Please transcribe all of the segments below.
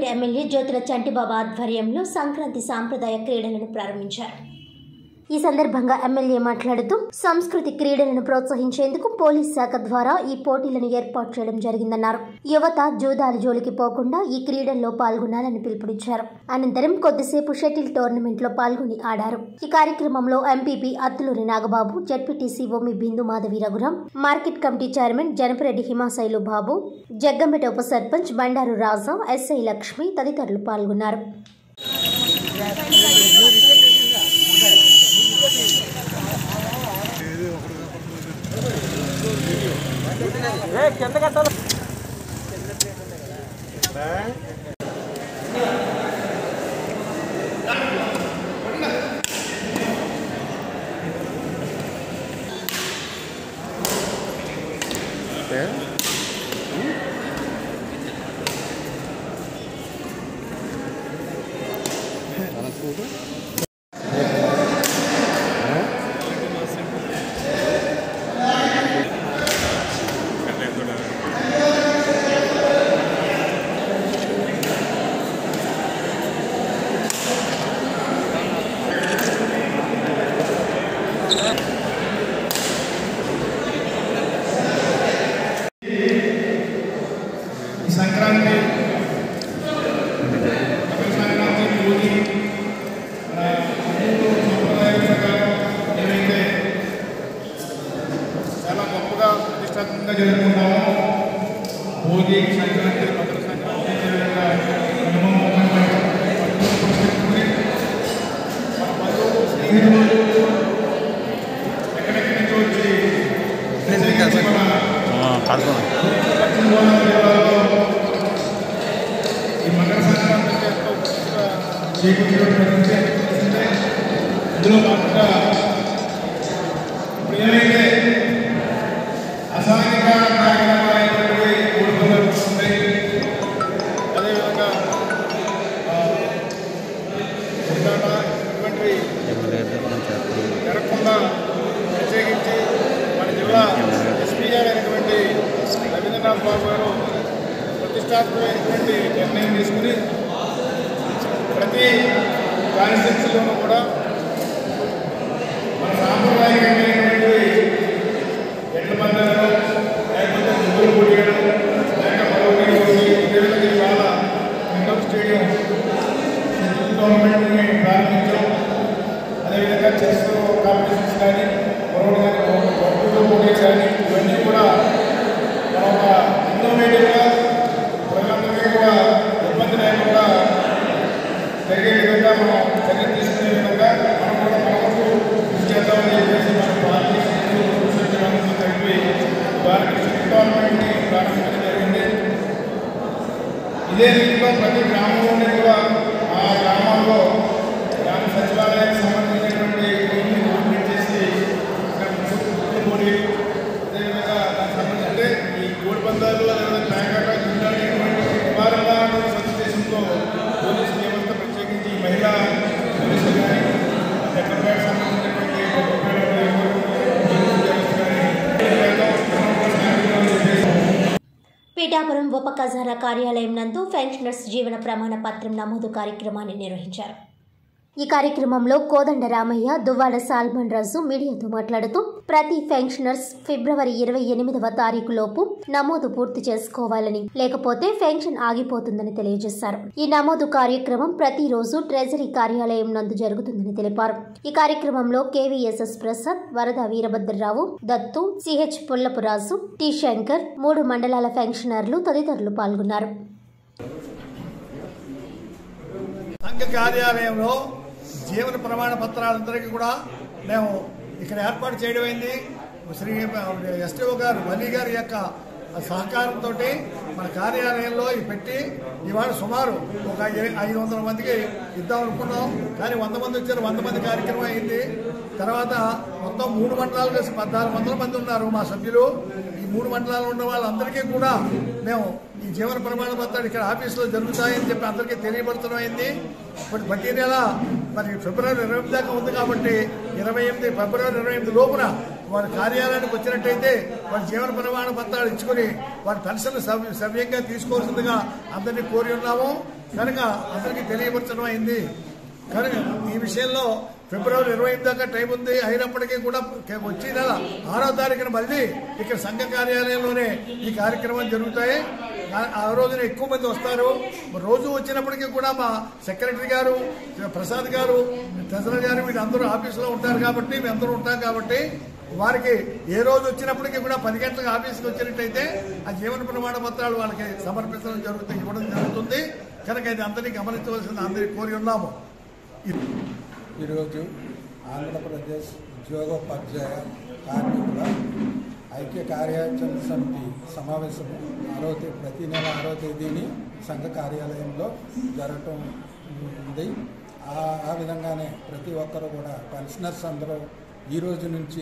MLA Jyothula Chantibabu ఆధ్వర్యంలో సంక్రాంతి సాంప్రదాయ క్రీడలను ప్రారంభించారు ఈ సందర్భంగా ఎమ్మెల్యే మాట్లాడుతూ సంస్కృతి క్రీడలను ప్రోత్సహించేందుకు పోలీస్ శాఖ ద్వారా ఈ పోటీలను ఏర్పాటు చేయడం జరిగిందన్నారు యువత జూదాల జోలికి పోకుండా ఈ క్రీడల్లో పాల్గొనాలని పిలుపునిచ్చారు అనంతరం కొద్దిసేపు షటిల్ టోర్నమెంట్ లో పాల్గొని ఆడారు ఈ కార్యక్రమంలో MPP Attuluri Nagababu ZPTC Ommi Bindu Madhavi Raghuram market committee chairman Janapareddy Himashailu Babu Jaggampeta ఉప సర్పంచ్ బండారు రాజా ఎస్ఐ లక్ష్మి తదితరులు పాల్గొన్నారు ఈ సంక్రాంతి మకర సంక్రాంతి భోగి మన హిందూ సంప్రదాయ ప్రకారం ఏవైతే చాలా గొప్పగా ప్రతిష్టాత్మకంగా జరుపుకుంటామో భోగి సంక్రాంతి మకర సంక్రాంతి అదేవిధంగా కనుమ, మొహరం, పండుగలు పురస్కరించుకుని మన బంధువులు, స్నేహితులు ఎక్కడెక్కడి నుంచో వచ్చి ప్రత్యేకించి మన పశ్చిమ గోదావరి జిల్లాలో ఈ మకర సంక్రాంతి ఎంతో గొప్పగా చేకూర్చినటువంటి తెలిసిందే ఇందులో భాగంగా ఇప్పుడు ఏవైతే అసాంఘిక కార్యక్రమాలైనటువంటి కోడిపందాలు వస్తున్నాయి అదేవిధంగా ఆ, ఉద్దాట ఇటువంటివి జరగకుండా ప్రత్యేకించి మన జిల్లా ఎస్పీ గారు అయినటువంటి రవీంద్రనాథ్ బాబు గారు ప్రతిష్టాత్మకమైనటువంటి నిర్ణయం తీసుకుని ప్రతి కాన్స్టిట్యూన్సీలోనూ కూడా మన సాంప్రదాయకమైనటువంటి ఎడ్ల పందాలు లేకపోతే ముగ్గురు పోటీలు లేక మరొకటి అదేవిధంగా ఇవాళ ఇండోర్ స్టేడియం టోర్నమెంట్ని ప్రారంభించాం అదేవిధంగా చెస్ కాంపిటీషన్స్ కానీ మరొకటి కానీ కంప్యూటర్ పోటీలు కానీ ఇవన్నీ కూడా మన ఒక ఇన్నోవేటివ్గా ప్రజలందరికీ కూడా ఇబ్బంది లేకుండా జరిగే విధంగా మనం చర్యలు తీసుకునే విధంగా మనం కూడా మన వంతు కృషి చేద్దామని చెప్పేసి మన పార్టీ సభ్యులందరూ కలిపి వారికి టోర్నమెంట్ని ప్రారంభించడం జరిగింది ఇదే రీతిలో ప్రతి గ్రామంలోనే కూడా ఆ గ్రామాల్లో గ్రామ సచివాలయానికి సంబంధించినటువంటి భూమిని ఓపెన్ చేసి అక్కడ ముగ్గురు పోటీ అదేవిధంగా దానికి సంబంధించి అంటే ఈ కోడి పందాలు అదేవిధంగా మేకట గుండాడేటువంటి నివారణ సదుద్దేశంతో పోలీసు వ్యవస్థ ప్రత్యేకించి ఈ మహిళా పోలీసులు కానీ చట్టపేట సంబంధించినటువంటి పోలీసు వ్యవస్థ కానీ పీఠాపురం ఉప ఖజానా కార్యాలయం నందు పెన్షనర్స్ జీవన ప్రమాణ పత్రం నమోదు కార్యక్రమాన్ని నిర్వహించారు ఈ కార్యక్రమంలో కోదండ రామయ్య దువ్వాడ సాల్మన్ రాజు మీడియాతో మాట్లాడుతూ ప్రతి పెన్షనర్స్ ఫిబ్రవరి ఇరవై ఎనిమిదవ తారీఖు లోపు నమోదు పూర్తి చేసుకోవాలని లేకపోతే పెన్షన్ ఆగిపోతుందని తెలియజేశారు ఈ నమోదు కార్యక్రమం ప్రతిరోజు ట్రెజరీ కార్యాలయం నందు జరుగుతుందని తెలిపారు ఈ కార్యక్రమంలో KVSS Prasad Varada Veerabhadrarao Dattu CH Pullapuraju T Shankar మూడు మండలాల పెన్షనర్లు తదితరులు పాల్గొన్నారు సంఘ కార్యాలయంలో జీవన ప్రమాణ పత్రాలందరికీ కూడా మేము ఇక్కడ ఏర్పాటు చేయడం అయింది శ్రీ ఎస్టీఓ గారు వలీ గారి యొక్క సహకారంతో మన కార్యాలయంలో ఇవి పెట్టి ఇవాళ సుమారు ఒక ఐ- ఐదు వందల మందికి ఇద్దాం అనుకున్నాం కానీ వంద మంది వచ్చారు వంద మంది కార్యక్రమం అయింది తర్వాత మొత్తం మూడు మండలాలు కలిసి పద్నాలుగు వందల మంది ఉన్నారు మా సభ్యులు ఈ మూడు మండలాలు ఉన్న వాళ్ళందరికీ కూడా మేము ఈ జీవన ప్రమాణ పత్రాలు ఇక్కడ ఆఫీసులో జరుగుతాయని చెప్పి అందరికీ తెలియపరచడం అయింది ఇప్పుడు ప్రతి నెల మరి ఫిబ్రవరి ఇరవై ఎనిమిది దాకా ఉంది కాబట్టి ఇరవై ఎనిమిది ఫిబ్రవరి ఇరవై ఎనిమిది లోపున వారి కార్యాలయానికి వచ్చినట్టయితే వారి జీవన ప్రమాణ పత్రాలు ఇచ్చుకొని వారి పెన్షన్ సవ్యంగా తీసుకోవాల్సిందిగా అందరినీ కోరి ఉన్నాము కనుక అందరికీ తెలియపరచడం అయింది కనుక ఈ విషయంలో ఫిబ్రవరి ఇరవై ఐదు దాకా టైం ఉంది అయినప్పటికీ కూడా కే- వచ్చే నెల ఆరో తారీఖున మళ్ళీ ఇక్కడ సంఘ కార్యాలయంలోనే ఈ కార్యక్రమాలు జరుగుతాయి ఆ- ఆ రోజున ఎక్కువ మంది వస్తారు మరి రోజు వచ్చినప్పటికీ కూడా మా సెక్రటరీ గారు ప్రసాద్ గారు ట్రెజరర్ గారు వీళ్ళందరూ ఆఫీసులో ఉంటారు కాబట్టి మేము అందరూ ఉంటాం కాబట్టి వారికి ఏ రోజు వచ్చినప్పటికీ కూడా పది గంటలకు ఆఫీస్కి వచ్చినట్టయితే ఆ జీవన ప్రమాణ పత్రాలు వాళ్ళకి సమర్పించడం జరుగుతుంది ఇవ్వడం జరుగుతుంది కనుక ఇది అందరినీ గమనించవలసింది అందరికీ కోరి ఉన్నాము ఈరోజు ఆంధ్రప్రదేశ్ ఉద్యోగోపాధ్యాయ కార్మికుల ఐక్య కార్యాచరణ సమితి సమావేశం ఆరో తేదీ ప్రతి నెల ఆరో తేదీని సంఘ కార్యాలయంలో జరగటం ఉంది ఆ ఆ విధంగానే ప్రతి ఒక్కరు కూడా పెన్షనర్స్ అందరూ ఈ రోజు నుంచి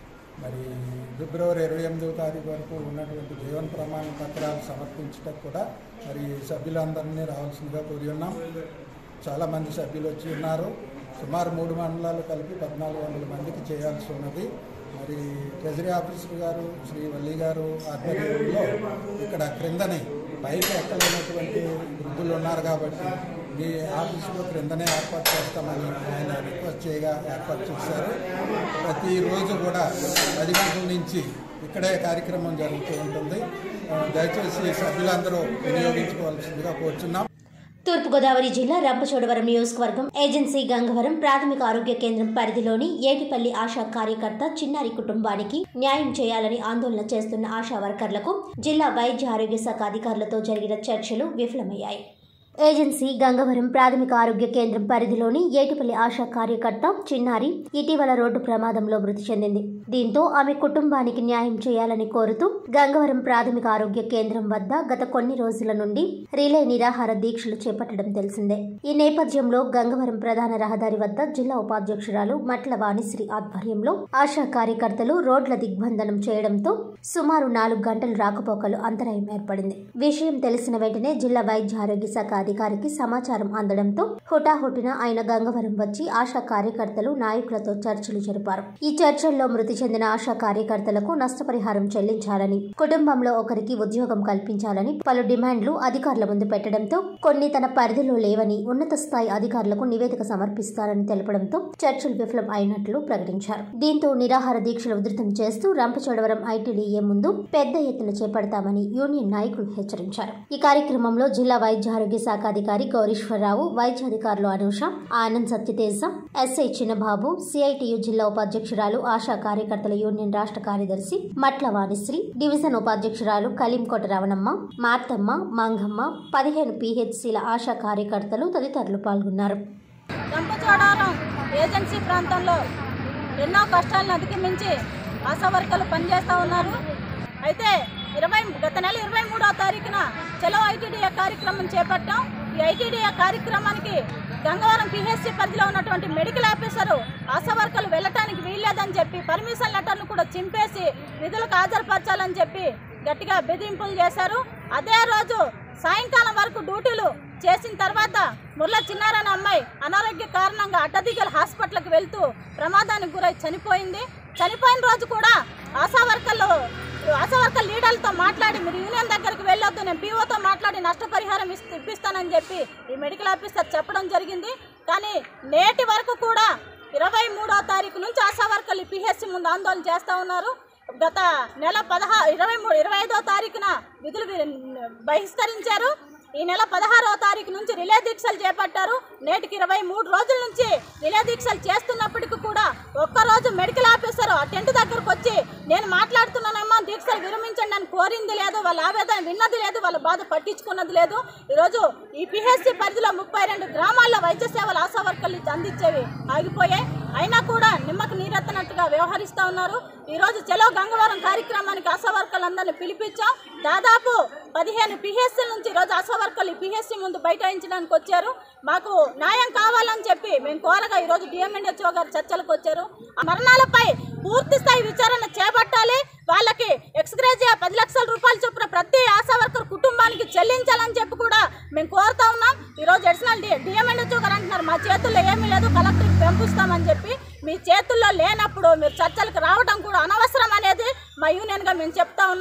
మరి ఫిబ్రవరి ఇరవై ఎనిమిదవ తారీఖు వరకు ఉన్నటువంటి జీవన ప్రమాణ పత్రాలు సమర్పించటకు కూడా మరి సభ్యులందరినీ రావాల్సిందిగా కోరి ఉన్నాం చాలామంది సభ్యులు వచ్చి ఉన్నారు సుమారు మూడు మండలాలు కలిపి పద్నాలుగు వందల మందికి చేయాల్సి ఉన్నది మరి ట్రెజరీ ఆఫీసర్ గారు శ్రీ వల్లి గారు ఆధ్వర్యంలో ఇక్కడ క్రిందని పైకి ఎక్కలేనటువంటి వృద్ధులు ఉన్నారు కాబట్టి మీ ఆఫీసులో క్రిందనే ఏర్పాటు చేస్తామని ఆయన రిక్వెస్ట్ చేయగా ఏర్పాటు చేశారు ప్రతిరోజు కూడా పది గంటల నుంచి ఇక్కడే కార్యక్రమం జరుగుతూ ఉంటుంది ఆ, దయచేసి సభ్యులందరూ వినియోగించుకోవాల్సిందిగా కోరుచున్నాం తూర్పుగోదావరి జిల్లా రంపచోడవరం నియోజకవర్గం ఏజెన్సీ గంగవరం ప్రాథమిక ఆరోగ్య కేంద్రం పరిధిలోని ఏటిపల్లి ఆశా కార్యకర్త చిన్నారి కుటుంబానికి న్యాయం చేయాలని ఆందోళన చేస్తున్న ఆశా వర్కర్లకు జిల్లా వైద్య ఆరోగ్య శాఖ అధికారులతో జరిగిన చర్చలు విఫలమయ్యాయి ఏజెన్సీ గంగవరం ప్రాథమిక ఆరోగ్య కేంద్రం పరిధిలోని ఏటిపల్లి ఆశా కార్యకర్త చిన్నారి ఇటీవల రోడ్డు ప్రమాదంలో మృతి చెందింది దీంతో ఆమె కుటుంబానికి న్యాయం చేయాలని కోరుతూ గంగవరం ప్రాథమిక ఆరోగ్య కేంద్రం వద్ద గత కొన్ని రోజుల నుండి రిలే నిరాహార దీక్షలు చేపట్టడం తెలిసిందే ఈ నేపథ్యంలో గంగవరం ప్రధాన రహదారి వద్ద జిల్లా ఉపాధ్యక్షురాలు మట్ల వాణిశ్రీ ఆధ్వర్యంలో ఆశా కార్యకర్తలు రోడ్ల దిగ్బంధనం చేయడంతో సుమారు నాలుగు గంటలు రాకపోకలు అంతరాయం ఏర్పడింది విషయం తెలిసిన వెంటనే జిల్లా వైద్య ఆరోగ్య శాఖ అధికారికి సమాచారం అందడంతో హుటాహుటిన ఆయన గంగవరం వచ్చి ఆశా కార్యకర్తలు నాయకులతో చర్చలు జరిపారు ఈ చర్చల్లో మృతి చెందిన ఆశా కార్యకర్తలకు నష్టపరిహారం చెల్లించాలని కుటుంబంలో ఒకరికి ఉద్యోగం కల్పించాలని పలు డిమాండ్లు అధికారుల ముందు పెట్టడంతో కొన్ని తన పరిధిలో లేవని ఉన్నత స్థాయి అధికారులకు నివేదిక సమర్పిస్తారని తెలపడంతో చర్చలు విఫలం అయినట్లు ప్రకటించారు దీంతో నిరాహార దీక్షలు ఉధృతం చేస్తూ రంపచోడవరం ఐటీడీఏ ముందు పెద్ద ఎత్తున చేపడతామని యూనియన్ నాయకులు హెచ్చరించారు ఈ కార్యక్రమంలో జిల్లా వైద్య ఆరోగ్య శాఖ అధికారి గౌరీశ్వరరావు వైద్య అధికారులు అనూష ఆనంద్ సత్యతేజ ఎస్ఐ చిన్నబాబు సిఐటియు జిల్లా ఉపాధ్యక్షురాలు ఆశా కార్యకర్తల యూనియన్ రాష్ట్ర కార్యదర్శి మట్ల వాణిశ్రీ డివిజన్ ఉపాధ్యక్షురాలు కలీంకోట రవణమ్మ మార్తమ్మ మంగమ్మ పదిహేను పిహెచ్సిల ఆశా కార్యకర్తలు తదితరులు పాల్గొన్నారు రంపచోడవరం ఏజెన్సీ ప్రాంతంలో ఎన్నో కష్టాలను అధిగమించి ఆశా వర్కర్లు పనిచేస్తూ ఉన్నారు అయితే ఇరవై గత నెల ఇరవై మూడవ తారీఖున చలో ఐటీడీఏ కార్యక్రమం చేపట్టాం ఈ ఐటీడీఏ కార్యక్రమానికి గంగవరం పిహెచ్సి పరిధిలో ఉన్నటువంటి మెడికల్ ఆఫీసరు ఆశా వర్కర్లు వెళ్ళటానికి వీల్లేదని చెప్పి పర్మిషన్ లెటర్లు కూడా చింపేసి విధులకు హాజరుపరచాలని చెప్పి గట్టిగా బెదిరింపులు చేశారు అదే రోజు సాయంకాలం వరకు డ్యూటీలు చేసిన తర్వాత ముర్ల చిన్నారని అమ్మాయి అనారోగ్య కారణంగా అడ్డదిగల హాస్పిటల్కి వెళ్తూ ప్రమాదానికి గురై చనిపోయింది చనిపోయిన రోజు కూడా ఆశా వర్కర్లు ఆశా వర్కర్ లీడర్లతో మాట్లాడి మీరు యూనియన్ దగ్గరికి వెళ్ళొద్దు నేను పీఓతో మాట్లాడి నష్టపరిహారం ఇస్త- ఇప్పిస్తానని చెప్పి ఈ మెడికల్ ఆఫీసర్ చెప్పడం జరిగింది కానీ నేటి వరకు కూడా ఇరవై మూడో తారీఖు నుంచి ఆశా వర్కర్లు పిహెచ్సి ముందు ఆందోళన చేస్తూ ఉన్నారు గత నెల పదహా ఇరవై మూడు ఇరవై ఐదో తారీఖున విధులు వి- బహిష్కరించారు ఈ నెల పదహారవ తారీఖు నుంచి రిలే దీక్షలు చేపట్టారు నేటికి ఇరవై మూడు రోజుల నుంచి రిలే దీక్షలు చేస్తున్నప్పటికీ కూడా ఒక్కరోజు మెడికల్ ఆఫీసర్ ఆ టెంట్ దగ్గరకు వచ్చి నేను మాట్లాడుతున్నానమ్మా దీక్షలు విరమించండి అని కోరింది లేదు వాళ్ళ ఆవేదన విన్నది లేదు వాళ్ళ బాధ పట్టించుకున్నది లేదు ఈరోజు ఈ పిహెచ్సి పరిధిలో ముప్పై రెండు గ్రామాల్లో వైద్య సేవలు ఆశా వర్కర్లు అందించేవి ఆగిపోయాయి అయినా కూడా నిమ్మకు నీరెత్తనట్టుగా వ్యవహరిస్తూ ఉన్నారు ఈరోజు చలో గంగవరం కార్యక్రమానికి ఆశా వర్కర్లందరినీ పిలిపించాం దాదాపు పదిహేను పిహెచ్సి నుంచి ఈరోజు ఆశా వర్కర్లు ఈ పిహెచ్సి ముందు బైఠాయించడానికి వచ్చారు మాకు న్యాయం కావాలని చెప్పి మేము కోరగా ఈరోజు డిఎంఎన్హెచ్ఓ గారు చర్చలకు వచ్చారు ఆ మరణాలపై పూర్తి స్థాయి విచారణ చేపట్టాలి వాళ్ళకి ఎక్స్గ్రేజియా పది లక్షల రూపాయలు చొప్పున ప్రతి ఆశా వర్కర్ కుటుంబానికి చెల్లించాలని చెప్పి కూడా మేము కోరుతా ఉన్నాం ఈరోజు అడిషనల్ డి డిఎంఎన్హెచ్ఓ గారు అంటున్నారు మా చేతుల్లో ఏమీ లేదు కలెక్టర్కి పంపిస్తామని చెప్పి మీ చేతుల్లో లేనప్పుడు మీరు చర్చలకు రావడం కూడా అనవసరం అనేది మా యూనియన్గా మేము చెప్తా ఉన్నాం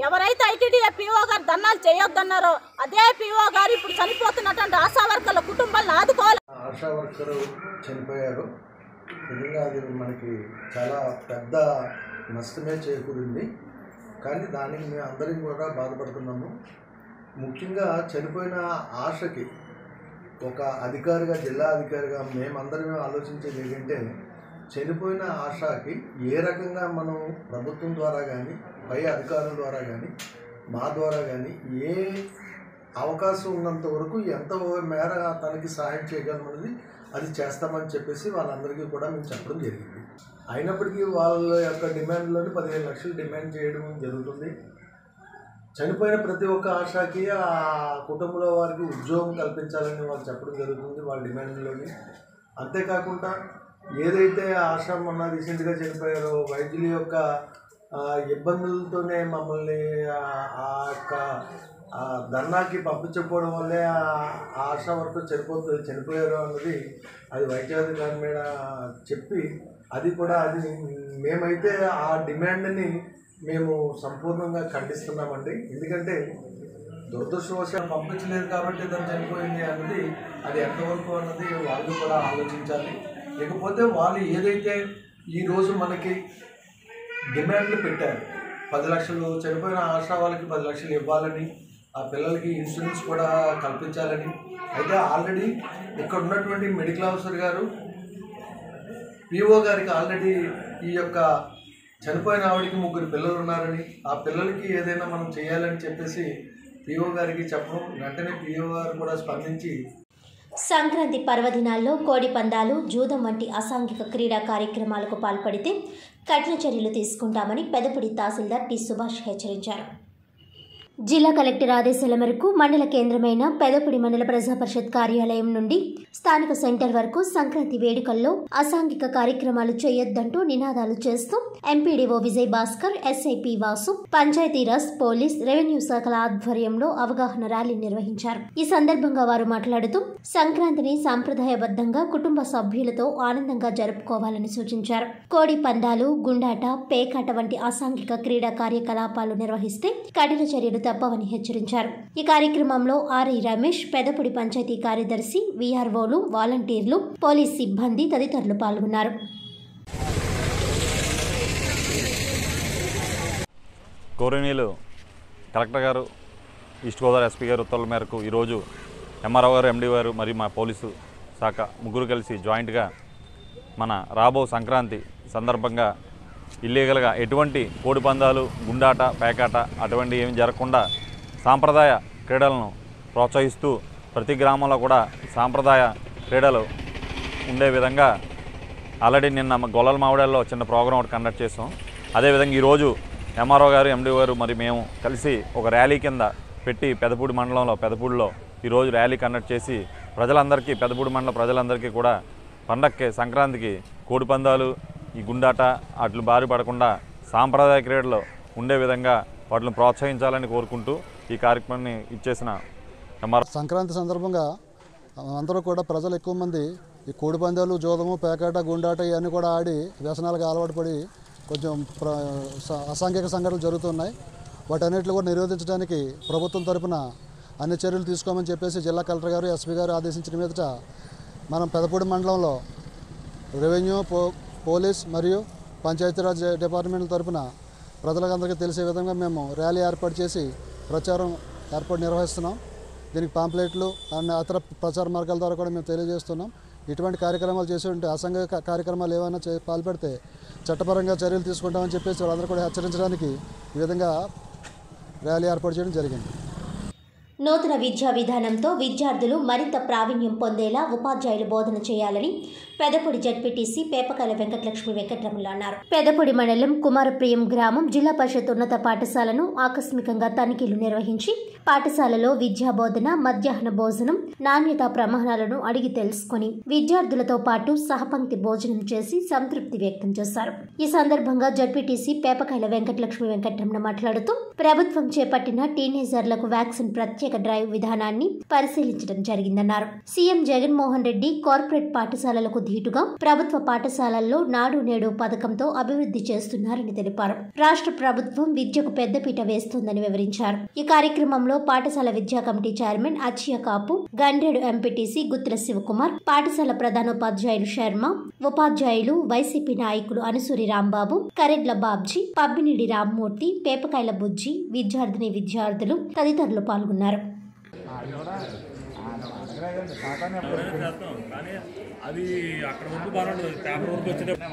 ఎవరైతే ఐటీడీఏ పీఓ గారు ధర్నాలు చేయొద్దన్నారో అదే పీఓ గారు ఇప్పుడు చనిపోతున్నటువంటి ఆశా వర్కర్ల కుటుంబాలను ఆదుకోవాలి ఆశా వర్కరు చనిపోయారు నిజంగా అది మనకి చాలా పెద్ద నష్టమే చేకూరింది కానీ దానికి మేము అందరం కూడా బాధపడుతున్నాము ముఖ్యంగా చనిపోయిన ఆశకి ఒక అధికారిగా జిల్లా అధికారిగా మేమందరం ఆలోచించేది ఏంటంటే చనిపోయిన ఆశకి ఏ రకంగా మనం ప్రభుత్వం ద్వారా కానీ పై అధికారుల ద్వారా కానీ మా ద్వారా కానీ ఏ అవకాశం ఉన్నంత వరకు ఎంత మేర తనకి సహాయం చేయగలమన్నది అది చేస్తామని చెప్పేసి వాళ్ళందరికీ కూడా మేము చెప్పడం జరిగింది అయినప్పటికీ వాళ్ళ యొక్క డిమాండ్లోని పదిహేను లక్షలు డిమాండ్ చేయడం జరుగుతుంది చనిపోయిన ప్రతి ఒక్క ఆశకి ఆ కుటుంబంలో వారికి ఉద్యోగం కల్పించాలని వాళ్ళు చెప్పడం జరుగుతుంది వాళ్ళ డిమాండ్లోని అంతేకాకుండా ఏదైతే ఆశ మొన్న రీసెంట్గా చనిపోయారో వైద్యుల యొక్క ఆ, ఇబ్బందులతోనే మమ్మల్ని ఆ- ఆ యొక్క ఆ ధర్నాకి పంపించకపోవడం వల్లే ఆ ఆ ఆశా వరకు చనిపోతుంది చనిపోయారు అన్నది అది వైద్యాధికారి మీద చెప్పి అది కూడా అది మేమైతే ఆ డిమాండ్ని మేము సంపూర్ణంగా ఖండిస్తున్నామండి ఎందుకంటే దురదృష్టవశాలు పంపించలేదు కాబట్టి తను చనిపోయింది అన్నది అది ఎంతవరకు అన్నది వాళ్ళు కూడా ఆలోచించాలి ఇకపోతే వాళ్ళు ఏదైతే ఈరోజు మనకి డిమాండ్లు పెట్టారు పది లక్షలు చనిపోయిన ఆశా వాళ్ళకి పది లక్షలు ఇవ్వాలని ఆ పిల్లలకి ఇన్సూరెన్స్ కూడా కల్పించాలని అయితే ఆల్రెడీ ఇక్కడ ఉన్నటువంటి మెడికల్ ఆఫీసర్ గారు పిఓ గారికి ఆల్రెడీ ఈ యొక్క చనిపోయిన ఆవిడకి ముగ్గురు పిల్లలు ఉన్నారని ఆ పిల్లలకి ఏదైనా మనం చేయాలని చెప్పేసి పిఓ గారికి చెప్పడం వెంటనే పిఓ గారు కూడా స్పందించి సంక్రాంతి పర్వదినాల్లో కోడి పందాలు జూదం వంటి అసాంఘిక క్రీడా కార్యక్రమాలకు పాల్పడితే కఠిన చర్యలు తీసుకుంటామని పెదపుడి తహసీల్దార్ టి సుభాష్ హెచ్చరించారు జిల్లా కలెక్టర్ ఆదేశాల మేరకు మండల కేంద్రమైన పెదపుడి మండల ప్రజా పరిషత్ కార్యాలయం నుండి స్థానిక సెంటర్ వరకు సంక్రాంతి వేడుకల్లో అసాంఘిక కార్యక్రమాలు చేయొద్దంటూ నినాదాలు చేస్తూ MPDO Vijay Bhaskar SIP Vasu Panchayatiraj police revenue శాఖల ఆధ్వర్యంలో అవగాహన ర్యాలీ నిర్వహించారు ఈ సందర్భంగా వారు మాట్లాడుతూ సంక్రాంతిని సాంప్రదాయబద్ధంగా కుటుంబ సభ్యులతో ఆనందంగా జరుపుకోవాలని సూచించారు కోడి పందాలు గుండాట పేకాట వంటి అసాంఘిక క్రీడా కార్యకలాపాలు నిర్వహిస్తే కఠిన చర్యలు తప్పవని హెచ్చరించారు ఈ కార్యక్రమంలో ఆర్ఐ రమేష్ పెదపుడి పంచాయతీ కార్యదర్శి విఆర్ఓలు వాలంటీర్లు పోలీస్ సిబ్బంది తదితరులు పాల్గొన్నారు గౌరవనీయులు కలెక్టర్ గారు ఈస్ట్ గోదావరి ఎస్పీ గారు ఉత్తర్వుల మేరకు ఈరోజు ఎంఆర్ఓ గారు ఎండి గారు మరియు మా పోలీసు శాఖ ముగ్గురు కలిసి జాయింట్గా మన రాబో సంక్రాంతి సందర్భంగా ఇల్లీగల్గా ఎటువంటి కోడి పందాలు గుండాట పేకాట అటువంటి ఏమి జరగకుండా సాంప్రదాయ క్రీడలను ప్రోత్సహిస్తూ ప్రతి గ్రామంలో కూడా సాంప్రదాయ క్రీడలు ఉండే విధంగా ఆల్రెడీ నిన్న మా గొల్లల మావిడాల్లో చిన్న ప్రోగ్రాం ఒకటి కండక్ట్ చేసాం అదేవిధంగా ఈరోజు ఎంఆర్ఓ గారు ఎండి గారు మరి మేము కలిసి ఒక ర్యాలీ కింద పెట్టి పెదపూడి మండలంలో పెదపూడిలో ఈరోజు ర్యాలీ కండక్ట్ చేసి ప్రజలందరికీ పెదపూడి మండల ప్రజలందరికీ కూడా పండక్కి సంక్రాంతికి కోడి పందాలు ఈ గుండాట అట్లు బారి పడకుండా సాంప్రదాయ క్రీడలు ఉండే విధంగా వాటిని ప్రోత్సహించాలని కోరుకుంటూ ఈ కార్యక్రమాన్ని ఇచ్చేసిన ఎంఆర్ సంక్రాంతి సందర్భంగా అందరూ కూడా ప్రజలు ఎక్కువ మంది ఈ కోడి పందాలు జోదము పేకాట గుండాట ఇవన్నీ కూడా ఆడి వ్యసనాలకు అలవాటు పడి కొంచెం ప్ర స- అసాంఘిక సంఘటనలు జరుగుతున్నాయి వాటన్నిటిని కూడా నిరోధించడానికి ప్రభుత్వం తరపున అన్ని చర్యలు తీసుకోమని చెప్పేసి జిల్లా కలెక్టర్ గారు ఎస్పీ గారు ఆదేశించిన మీదట మనం పెదపూడి మండలంలో రెవెన్యూ పో పోలీస్ మరియు పంచాయతీరాజ్ డిపార్ట్మెంట్ల తరపున ప్రజలందరికీ తెలిసే విధంగా మేము ర్యాలీ ఏర్పాటు చేసి ప్రచారం ఏర్పాటు నిర్వహిస్తున్నాం దీనికి పాంప్లెట్లు అండ్ ఇతర ప్రచార మార్గాల ద్వారా కూడా మేము తెలియజేస్తున్నాం ఇటువంటి కార్యక్రమాలు చేసి ఉంటే అసంఘిక కార్యక్రమాలు ఏమైనా చే పాల్పడితే చట్టపరంగా చర్యలు తీసుకుంటామని చెప్పేసి వాళ్ళందరూ కూడా హెచ్చరించడానికి ఈ విధంగా ర్యాలీ ఏర్పాటు చేయడం జరిగింది నూతన విద్యా విధానంతో విద్యార్థులు మరింత ప్రావీణ్యం పొందేలా ఉపాధ్యాయులు బోధన చేయాలని పెదపొడి జడ్పీటీసీ పేపకాల వెంకటలక్ష్మి వెంకటరమణ అన్నారు పెదపొడి మండలం కుమారప్రియం గ్రామం జిల్లా పరిషత్ ఉన్నత పాఠశాలను ఆకస్మికంగా తనిఖీలు నిర్వహించి పాఠశాలలో విద్యాబోధన మధ్యాహ్న భోజనం నాణ్యత ప్రమాణాలను అడిగి తెలుసుకుని విద్యార్థులతో పాటు సహపంక్తి భోజనం చేసి సంతృప్తి వ్యక్తం చేశారు ఈ సందర్భంగా జడ్పీటీసీ పేపకాయల వెంకటలక్ష్మి వెంకటరమణ మాట్లాడుతూ ప్రభుత్వం చేపట్టిన టీనేజర్లకు వ్యాక్సిన్ ప్రత్యేక డ్రైవ్ విధానాన్ని పరిశీలించడం జరిగిందన్నారు సీఎం జగన్మోహన్ రెడ్డి కార్పొరేట్ పాఠశాలలకు ధీటుగా ప్రభుత్వ పాఠశాలల్లో నాడు నేడు పథకంతో అభివృద్ధి చేస్తున్నారని తెలిపారు రాష్ట్ర ప్రభుత్వం విద్యకు పెద్దపీట వేస్తోందని వివరించారు ఈ కార్యక్రమంలో పాఠశాల విద్యా committee chairman Acchiya Kapu Gandredu MPTC Gutra Sivakumar పాఠశాల ప్రధానోపాధ్యాయులు శర్మ ఉపాధ్యాయులు వైసీపీ నాయకులు అనుసూరి రాంబాబు కరెడ్ల బాబ్జీ పబ్బినిడి రామ్మూర్తి పేపకాయల బుజ్జి విద్యార్థిని విద్యార్థులు తదితరులు పాల్గొన్నారు కానీ అది అక్కడ వరకు బాగానే ఉంటుంది పేపర్ వరకు వచ్చేటప్పుడు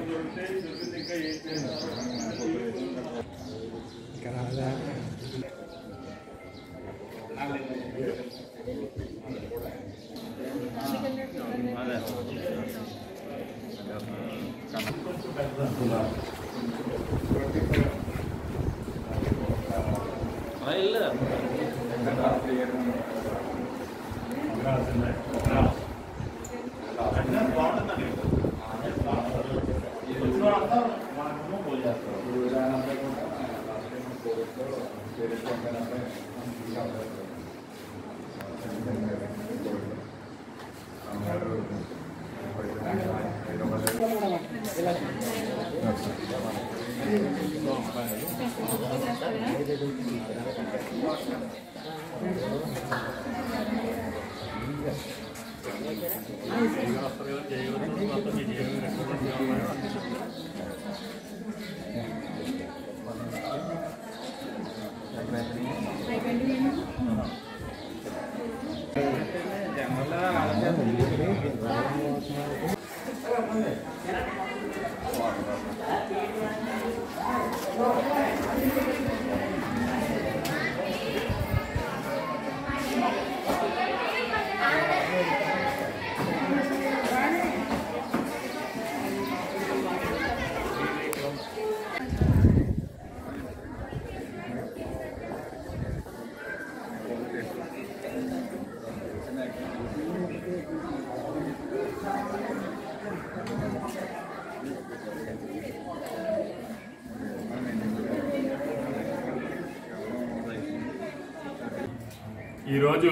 ఈరోజు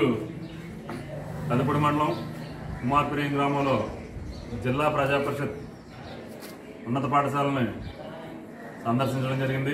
పెదపూడి మండలం కుమార్పురం గ్రామంలో జిల్లా ప్రజా పరిషత్ ఉన్నత పాఠశాలని సందర్శించడం జరిగింది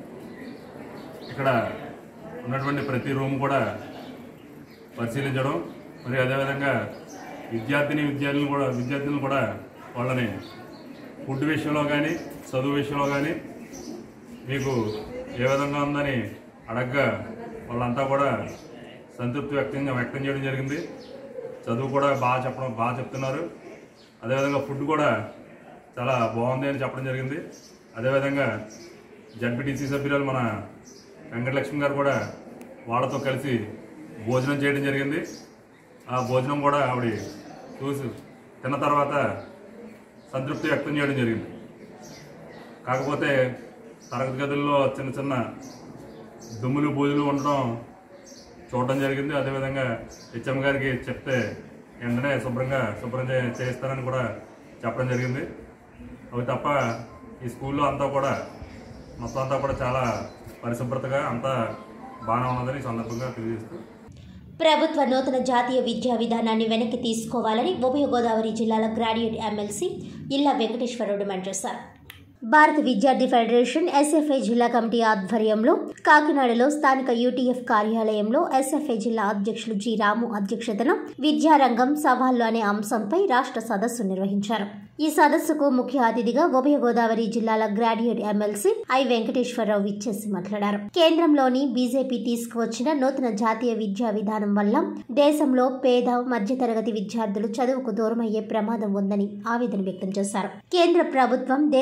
ఇక్కడ ఉన్నటువంటి ప్రతి రూమ్ కూడా పరిశీలించడం మరి అదేవిధంగా విద్యార్థిని విద్యార్థులను కూడా విద్యార్థులను కూడా వాళ్ళని ఫుడ్ విషయంలో కానీ చదువు విషయంలో కానీ మీకు ఏ విధంగా ఉందని అడగ్గా వాళ్ళంతా కూడా సంతృప్తి వ్యక్తంగా వ్యక్తం చేయడం జరిగింది చదువు కూడా బాగా చెప్పడం బాగా చెప్తున్నారు అదేవిధంగా ఫుడ్ కూడా చాలా బాగుంది అని చెప్పడం జరిగింది అదేవిధంగా జడ్పీటీసీ సభ్యురాలు మన వెంకటలక్ష్మి గారు కూడా వాళ్ళతో కలిసి భోజనం చేయడం జరిగింది ఆ భోజనం కూడా ఆవిడ చూసి తిన్న తర్వాత సంతృప్తి వ్యక్తం చేయడం జరిగింది కాకపోతే తరగతి గదుల్లో చిన్న చిన్న దుమ్ములు బూజులు ఉండడం చూడడం జరిగింది అదేవిధంగా హెచ్ఎం గారికి చెప్తే వెంటనే శుభ్రంగా శుభ్రం చే చేస్తానని కూడా చెప్పడం జరిగింది అవి తప్ప ఈ స్కూల్లో అంతా కూడా మొత్తం అంతా కూడా చాలా పరిశుభ్రతగా అంతా బాగానే ఉన్నదని ఈ సందర్భంగా తెలియజేస్తూ ప్రభుత్వ నూతన జాతీయ విద్యా విధానాన్ని వెనక్కి తీసుకోవాలని ఉభయ గోదావరి జిల్లాల గ్రాడ్యుయేట్ ఎమ్మెల్సీ ఇల్లా వెంకటేశ్వరరావు డిమాండ్ చేశారు భారత విద్యార్థి ఫెడరేషన్ ఎస్ఎఫ్ఐ జిల్లా కమిటీ ఆధ్వర్యంలో కాకినాడలో స్థానిక యూటీఎఫ్ కార్యాలయంలో ఎస్ఎఫ్ఐ జిల్లా అధ్యక్షులు జి రాము అధ్యక్షతన విద్యారంగం సవాళ్లు అనే అంశంపై రాష్ట్ర సదస్సు నిర్వహించారు ఈ సదస్సుకు ముఖ్య అతిథిగా ఉభయ గోదావరి జిల్లాల గ్రాడ్యుయేట్ ఎమ్మెల్సీ ఐ వెంకటేశ్వరరావు విచ్చేసి మాట్లాడారు కేంద్రంలోని బీజేపీ తీసుకువచ్చిన నూతన జాతీయ విద్యా విధానం వల్ల దేశంలో పేద మధ్యతరగతి విద్యార్థులు చదువుకు దూరమయ్యే ప్రమాదం ఉందని ఆవేదన వ్యక్తం చేశారు కేంద్ర ప్రభుత్వం దేశ బడ్జెట్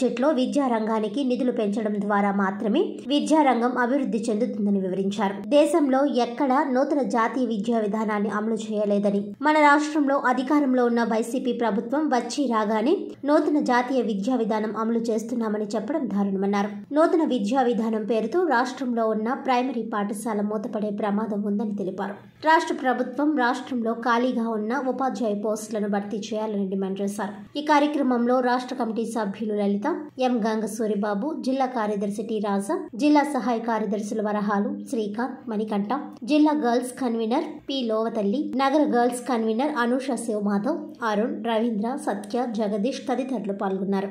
బడ్జెట్లో విద్యారంగానికి నిధులు పెంచడం ద్వారా మాత్రమే విద్యారంగం అభివృద్ధి చెందుతుందని వివరించారు దేశంలో ఎక్కడా నూతన జాతీయ విద్యా విధానాన్ని అమలు చేయలేదని మన రాష్ట్రంలో అధికారంలో ఉన్న వైసీపీ ప్రభుత్వం వచ్చి రాగానే నూతన జాతీయ విద్యా విధానం అమలు చేస్తున్నామని చెప్పడం దారుణమన్నారు నూతన విద్యా విధానం పేరుతో రాష్ట్రంలో ఉన్న ప్రైమరీ పాఠశాల మూతపడే ప్రమాదం ఉందని తెలిపారు రాష్ట్ర ప్రభుత్వం రాష్ట్రంలో ఖాళీగా ఉన్న ఉపాధ్యాయ పోస్టులను భర్తీ చేయాలని డిమాండ్ చేశారు ఈ కార్యక్రమంలో రాష్ట్ర కమిటీ సభ్యులు లలిత ఎం గంగసూరిబాబు జిల్లా కార్యదర్శి టి రాజా జిల్లా సహాయ కార్యదర్శులు వరహాలు శ్రీకాంత్ మణికంఠ జిల్లా గర్ల్స్ కన్వీనర్ పి లోవతల్లి నగర గర్ల్స్ కన్వీనర్ అనూష శివమాధవ్ అరుణ్ రవీంద్ర సత్య జగదీష్ తదితరులు పాల్గొన్నారు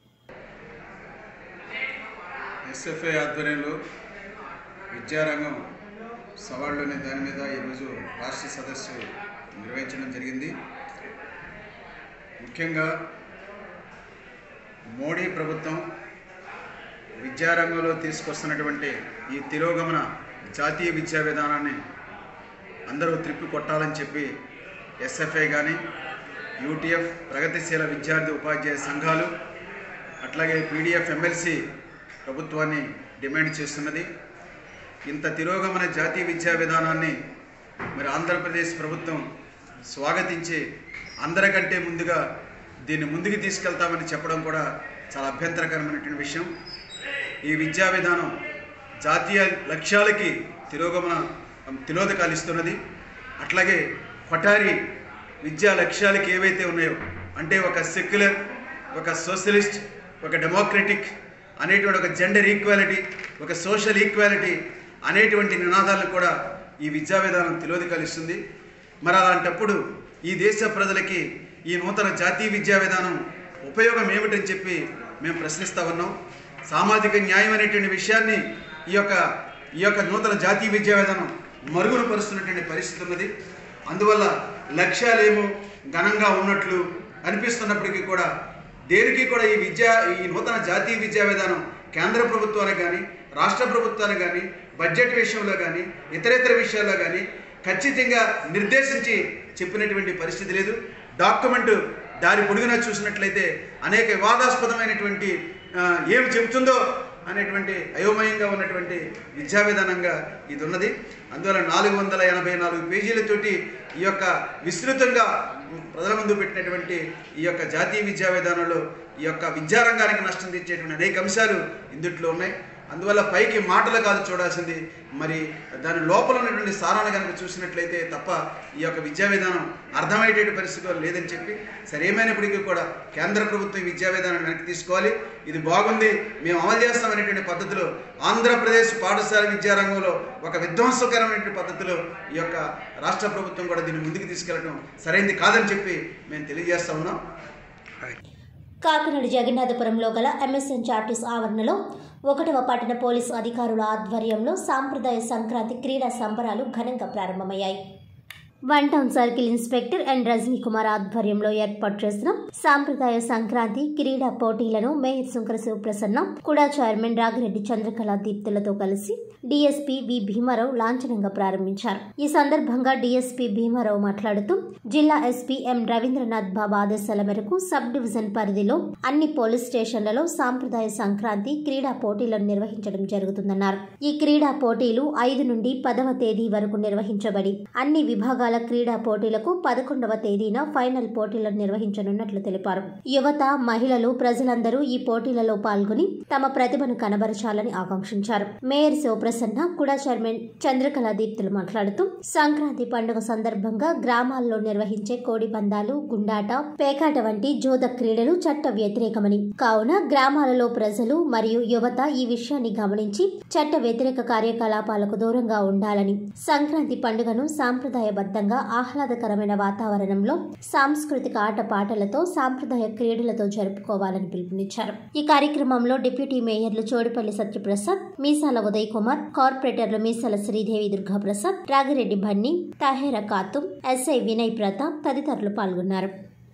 ఎస్ఎఫ్ఐ ఆధ్వర్యంలో విద్యారంగం సవాళ్ళు అనే దాని మీద ఈరోజు రాష్ట్ర సదస్సు నిర్వహించడం జరిగింది ముఖ్యంగా మోడీ ప్రభుత్వం విద్యారంగంలో తీసుకొస్తున్నటువంటి ఈ తిరోగమన జాతీయ విద్యా విధానాన్ని అందరూ త్రిప్పి కొట్టాలని చెప్పి ఎస్ఎఫ్ఐ కానీ యూటీఎఫ్ ప్రగతిశీల విద్యార్థి ఉపాధ్యాయ సంఘాలు అట్లాగే పీడిఎఫ్ ఎమ్మెల్సీ ప్రభుత్వాన్ని డిమాండ్ చేస్తున్నది ఇంత తిరోగమన జాతీయ విద్యా విధానాన్ని మరి ఆంధ్రప్రదేశ్ ప్రభుత్వం స్వాగతించి అందరికంటే ముందుగా దీన్ని ముందుకు తీసుకెళ్తామని చెప్పడం కూడా చాలా అభ్యంతరకరమైనటువంటి విషయం ఈ విద్యా విధానం జాతీయ లక్ష్యాలకి తిరోగమన తిలోదకాలు ఇస్తున్నది అట్లాగే కొఠారి విద్యా లక్ష్యాలకి ఏవైతే ఉన్నాయో అంటే ఒక సెక్యులర్ ఒక సోషలిస్ట్ ఒక డెమోక్రటిక్ అనేటువంటి ఒక జెండర్ ఈక్వాలిటీ ఒక సోషల్ ఈక్వాలిటీ అనేటువంటి నినాదాలను కూడా ఈ విద్యా విధానం తిలోదకాలు ఇస్తుంది మరి అలాంటప్పుడు ఈ దేశ ప్రజలకి ఈ నూతన జాతీయ విద్యా విధానం ఉపయోగం ఏమిటని చెప్పి మేము ప్రశ్నిస్తా ఉన్నాం సామాజిక న్యాయం అనేటువంటి విషయాన్ని ఈ యొక్క ఈ యొక్క నూతన జాతీయ విద్యా విధానం మరుగున పరుస్తున్నటువంటి పరిస్థితి ఉన్నది అందువల్ల లక్ష్యాలేమో ఘనంగా ఉన్నట్లు అనిపిస్తున్నప్పటికీ కూడా దేనికి కూడా ఈ విద్యా ఈ నూతన జాతీయ విద్యా విధానం కేంద్ర ప్రభుత్వానికి కానీ రాష్ట్ర ప్రభుత్వానికి కానీ బడ్జెట్ విషయంలో కానీ ఇతరేతర విషయాల్లో కానీ ఖచ్చితంగా నిర్దేశించి చెప్పినటువంటి పరిస్థితి లేదు డాక్యుమెంట్ దారి పొడుగునా చూసినట్లయితే అనేక వివాదాస్పదమైనటువంటి ఆ, ఏం చెబుతుందో అనేటువంటి అయోమయంగా ఉన్నటువంటి విద్యా విధానంగా ఇది ఉన్నది అందువల్ల నాలుగు వందల ఎనభై నాలుగు పేజీలతోటి ఈ యొక్క విస్తృతంగా ప్రజల ముందు పెట్టినటువంటి ఈ యొక్క జాతీయ విద్యా విధానంలో ఈ యొక్క విద్యారంగానికి నష్టం తెచ్చేటువంటి అనేక అంశాలు ఇందుట్లో ఉన్నాయి అందువల్ల పైకి మాటలు కాదు చూడాల్సింది మరి దాని లోపల ఉన్నటువంటి సారాన్ని కనుక చూసినట్లయితే తప్ప ఈ యొక్క విద్యా విధానం అర్థమయ్యేటువంటి పరిస్థితులు లేదని చెప్పి సరేమైనప్పటికీ కూడా కేంద్ర ప్రభుత్వం ఈ విద్యా విధానాన్ని వెనక్కి తీసుకోవాలి ఇది బాగుంది మేము అమలు చేస్తామనేటువంటి పద్ధతిలో ఆంధ్రప్రదేశ్ పాఠశాల విద్యారంగంలో ఒక విధ్వంసకరమైనటువంటి పద్ధతిలో ఈ యొక్క రాష్ట్ర ప్రభుత్వం కూడా దీన్ని ముందుకు తీసుకెళ్ళడం సరైనది కాదని చెప్పి మేము తెలియజేస్తా ఉన్నాం కాకినాడ జగన్నాథపురంలో గల ఎంఎస్ఎన్ చార్టీస్ ఆవరణలో ఒకటవ పట్టణ పోలీసు అధికారుల ఆధ్వర్యంలో సాంప్రదాయ సంక్రాంతి క్రీడా సంబరాలు ఘనంగా ప్రారంభమయ్యాయి one town circle inspector and Rajani Kumar ఆధ్వర్యంలో ఏర్పాటు చేసిన సాంప్రదాయ సంక్రాంతి క్రీడా పోటీలను మేయర్ శంకర శివప్రసన్న కుడా చైర్మన్ రాగిరెడ్డి చంద్రకళ దీప్తులతో కలిసి డీఎస్పీ వి భీమారావు లాంఛనంగా ప్రారంభించారు ఈ సందర్భంగా డీఎస్పీ భీమారావు మాట్లాడుతూ జిల్లా ఎస్పీ ఎం రవీంద్రనాథ్ బాబు ఆదేశాల మేరకు సబ్ డివిజన్ పరిధిలో అన్ని పోలీస్ స్టేషన్లలో సాంప్రదాయ సంక్రాంతి క్రీడా పోటీలను నిర్వహించడం జరుగుతుందన్నారు ఈ క్రీడా పోటీలు ఐదు నుండి పదవ తేదీ వరకు నిర్వహించబడి అన్ని విభాగాల క్రీడా పోటీలకు పదకొండవ తేదీన ఫైనల్ పోటీలను నిర్వహించనున్నట్లు తెలిపారు యువత మహిళలు ప్రజలందరూ ఈ పోటీలలో పాల్గొని తమ ప్రతిభను కనబరచాలని ఆకాంక్షించారు మేయర్ శివప్రసన్న కుడా చైర్మన్ చంద్రకళ దీప్తులు మాట్లాడుతూ సంక్రాంతి పండుగ సందర్భంగా గ్రామాల్లో నిర్వహించే కోడి పందాలు గుండాట పేకాట వంటి జోద క్రీడలు చట్ట వ్యతిరేకమని కావున గ్రామాలలో ప్రజలు మరియు యువత ఈ విషయాన్ని గమనించి చట్ట వ్యతిరేక కార్యకలాపాలకు దూరంగా ఉండాలని సంక్రాంతి పండుగను సాంప్రదాయబద్ధంగా ఆహ్లాదకరమైన వాతావరణంలో సాంస్కృతిక ఆటపాటలతో సాంప్రదాయ క్రీడలతో జరుపుకోవాలని పిలుపునిచ్చారు ఈ కార్యక్రమంలో డిప్యూటీ మేయర్లు చోడిపల్లి సత్యప్రసాద్ మీసాల ఉదయ్ కుమార్ కార్పొరేటర్లు మీసాల శ్రీదేవి దుర్గాప్రసాద్ రాగిరెడ్డి భన్ని తహేర ఖాతుం ఎస్ఐ వినయ్ ప్రతాప్ తదితరులు పాల్గొన్నారు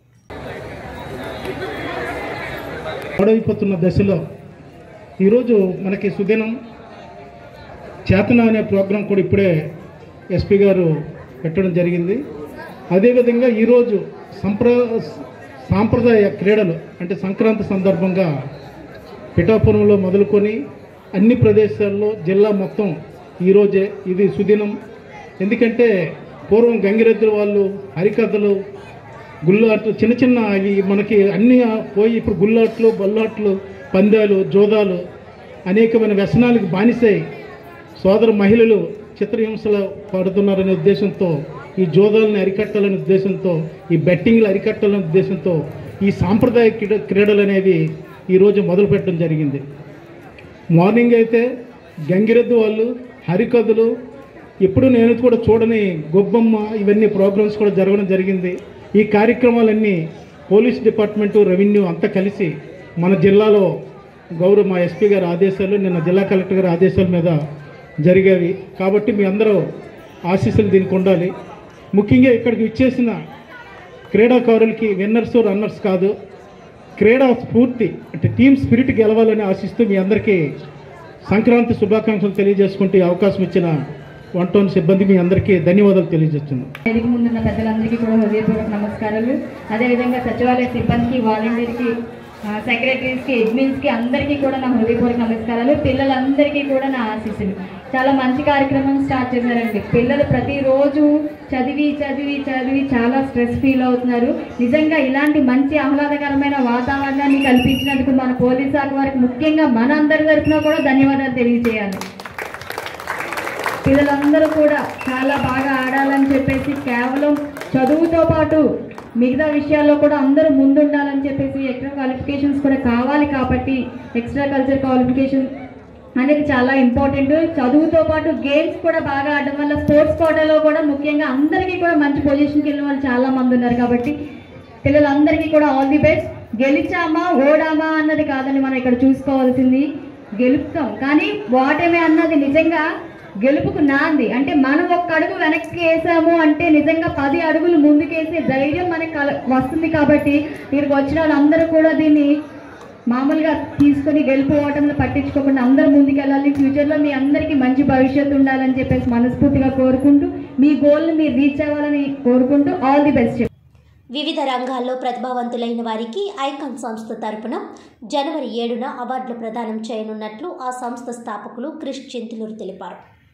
పాడైపోతున్న దశలో ఈరోజు మనకి సుదినం చేతన అనే ప్రోగ్రాం కూడా ఇప్పుడే ఎస్పీ గారు పెట్టడం జరిగింది అదేవిధంగా ఈరోజు సంప్ర సాంప్రదాయ క్రీడలు అంటే సంక్రాంతి సందర్భంగా పిఠాపురంలో మొదలుకొని అన్ని ప్రదేశాల్లో జిల్లా మొత్తం ఈరోజే ఇది సుదినం ఎందుకంటే పూర్వం గంగిరెద్దుల వాళ్ళు హరికథలు గుల్లాట్లు చిన్న చిన్న అవి మనకి అన్ని పోయి ఇప్పుడు గుల్లాట్లు బొల్లాట్లు పందాలు జోదాలు అనేకమైన వ్యసనాలకు బానిసై సోదర మహిళలు చిత్రహింసలు పడుతున్నారనే ఉద్దేశంతో ఈ జోదాలను అరికట్టాలనే ఉద్దేశంతో ఈ బెట్టింగ్లు అరికట్టాలనే ఉద్దేశంతో ఈ సాంప్రదాయ క్రీడ క్రీడలు అనేవి ఈరోజు మొదలుపెట్టడం జరిగింది మార్నింగ్ అయితే గంగిరెద్దు వాళ్ళు హరికథలు ఎప్పుడు నేను కూడా చూడని గొబ్బమ్మ ఇవన్నీ ప్రోగ్రామ్స్ కూడా జరగడం జరిగింది ఈ కార్యక్రమాలన్నీ పోలీస్ డిపార్ట్మెంటు రెవెన్యూ అంతా కలిసి మన జిల్లాలో గౌరవ మా ఎస్పీ గారి ఆదేశాలు నిన్న జిల్లా కలెక్టర్ గారి ఆదేశాల మీద జరిగేవి కాబట్టి మీ అందరూ ఆశీస్సులు దీనికి ఉండాలి ముఖ్యంగా ఇక్కడికి ఇచ్చేసిన క్రీడాకారులకి విన్నర్స్ రన్నర్స్ కాదు క్రీడా స్ఫూర్తి అంటే టీమ్ స్పిరిట్ గెలవాలని ఆశిస్తూ మీ అందరికీ సంక్రాంతి శుభాకాంక్షలు తెలియజేసుకుంటే ఈ అవకాశం ఇచ్చిన వన్ టౌన్ సిబ్బంది మీ అందరికీ ధన్యవాదాలు తెలియజేస్తున్నాను వేదిక ముందున్న పెద్దలందరికీ కూడా హృదయపూర్వక నమస్కారాలు అదేవిధంగా సచివాలయ సిబ్బందికి వాలంటీర్కి ఆ, సెక్రటరీస్కి అడ్మిన్స్కి అందరికీ కూడా నా హృదయపూర్వక నమస్కారాలు పిల్లలందరికీ కూడా నా ఆశీస్సులు చాలా మంచి కార్యక్రమం స్టార్ట్ చేశారండి పిల్లలు ప్రతిరోజు చదివి చదివి చదివి చాలా స్ట్రెస్ ఫీల్ అవుతున్నారు నిజంగా ఇలాంటి మంచి ఆహ్లాదకరమైన వాతావరణాన్ని కల్పించినందుకు మన పోలీస్ శాఖ వారికి ముఖ్యంగా మన అందరి తరఫున కూడా ధన్యవాదాలు తెలియజేయాలి పిల్లలందరూ కూడా చాలా బాగా ఆడాలని చెప్పేసి కేవలం చదువుతో పాటు మిగతా విషయాల్లో కూడా అందరూ ముందుండాలని చెప్పేసి ఎక్స్ట్రా క్వాలిఫికేషన్స్ కూడా కావాలి కాబట్టి ఎక్స్ట్రా కల్చర్ క్వాలిఫికేషన్ అనేది చాలా ఇంపార్టెంట్ చదువుతో పాటు గేమ్స్ కూడా బాగా ఆడడం వల్ల స్పోర్ట్స్ కోటాలో కూడా ముఖ్యంగా అందరికీ కూడా మంచి పొజిషన్కి వెళ్ళిన వాళ్ళు చాలా మంది ఉన్నారు కాబట్టి పిల్లలందరికీ కూడా ఆల్ ది బెస్ట్ గెలిచామా ఓడామా అన్నది కాదని మనం ఇక్కడ చూసుకోవాల్సింది గెలుపుతాం కానీ ఓటమి అన్నది నిజంగా గెలుపుకు నాంది అంటే మనం ఒక్క అడుగు వెనక్కి వేసాము అంటే నిజంగా పది అడుగులు ముందుకేసే ధైర్యం మనకి కల వస్తుంది కాబట్టి ఇక్కడికి వచ్చిన వాళ్ళందరూ కూడా దీన్ని మామూలుగా తీసుకొని గెలుపు ఓటమిని పట్టించుకోకుండా అందరూ ముందుకెళ్ళాలి ఫ్యూచర్లో మీ అందరికీ మంచి భవిష్యత్తు ఉండాలని చెప్పేసి మనస్ఫూర్తిగా కోరుకుంటూ మీ గోల్ని మీరు రీచ్ అవ్వాలని కోరుకుంటూ ఆల్ ది బెస్ట్ వివిధ రంగాల్లో ప్రతిభావంతులైన వారికి ఐకాన్ సంస్థ తరపున జనవరి ఏడున అవార్డులు ప్రదానం చేయనున్నట్లు ఆ సంస్థ స్థాపకులు క్రిష్ చింతలూరు తెలిపారు